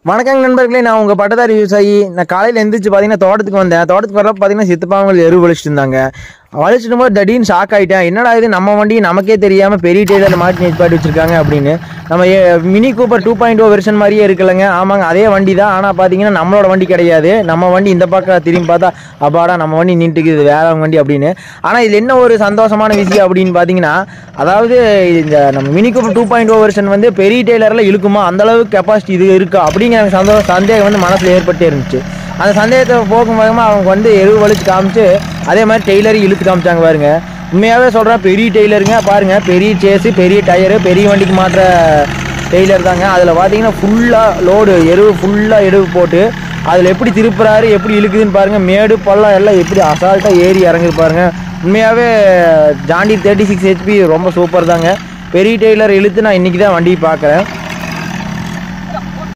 வணக்கங்க நண்பர்களே நான் உங்கள் பட்டதாரி விவசாயி நான் காலையில் எந்திரிச்சு பார்த்தீங்கன்னா தோட்டத்துக்கு வந்தேன் தோட்டத்துக்கு வரப்ப பார்த்தீங்கன்னா சித்தப்பாவங்கள் எரு வலிச்சிட்டு இருந்தாங்க வலிச்சிட்டு போது திடீர்னு ஷாக் ஆகிட்டேன் என்னடா இது நம்ம வண்டி நமக்கே தெரியாமல் பெரிய டெய்லரில் மாட்டி நிற்பாட்டி வச்சிருக்காங்க அப்படின்னு நம்ம ஏ- mini Cooper two point O version மாதிரியே இருக்குல்லங்க ஆமாங்க அதே வண்டி தான் ஆனால் பார்த்தீங்கன்னா நம்மளோட வண்டி கிடையாது நம்ம வண்டி இந்த பக்கம் திரும்பி பார்த்தா அப்பாடா நம்ம வண்டி நின்றுக்குது இது வேற வண்டி அப்படின்னு ஆனால் இதில் என்ன ஒரு சந்தோஷமான விஷயம் அப்படின்னு பார்த்தீங்கன்னா அதாவது இந்த நம்ம mini Cooper two point O version வந்து பெரிய டெய்லரில் இழுக்குமா அந்த அளவுக்கு கெப்பாசிட்டி இது இருக்கா அப்படிங்கிற எனக்கு சந்தோஷம் சந்தேகம் வந்து மனசில் ஏற்பட்டே இருந்துச்சு அந்த சந்தேகத்தை போக்கும் வேகமாக அவங்க வந்து எருவு வலிச்சு காமிச்சு அதே மாதிரி டெய்லரையும் இழுத்து காமிச்சாங்க பாருங்க உண்மையாகவே சொல்கிறேன் பெரிய டெய்லருங்க பாருங்க பெரிய சேஸு பெரிய டயரு பெரிய வண்டிக்கு மாற்ற டெய்லர் தாங்க அதில் பார்த்தீங்கன்னா ஃபுல்லாக லோடு எருவு ஃபுல்லாக எருவு போட்டு அதில் எப்படி திருப்புறாரு எப்படி இழுக்குதுன்னு பாருங்கள் மேடு பள்ளம் எல்லாம் எப்படி அசால்ட்டாக ஏறி இறங்குது பாருங்க உண்மையாகவே ஜாண்டி தேர்ட்டி சிக்ஸ் ஹெச்பி ரொம்ப சூப்பர் தாங்க பெரிய டெய்லர் இழுத்து நான் இன்றைக்கி தான் வண்டி பார்க்குறேன்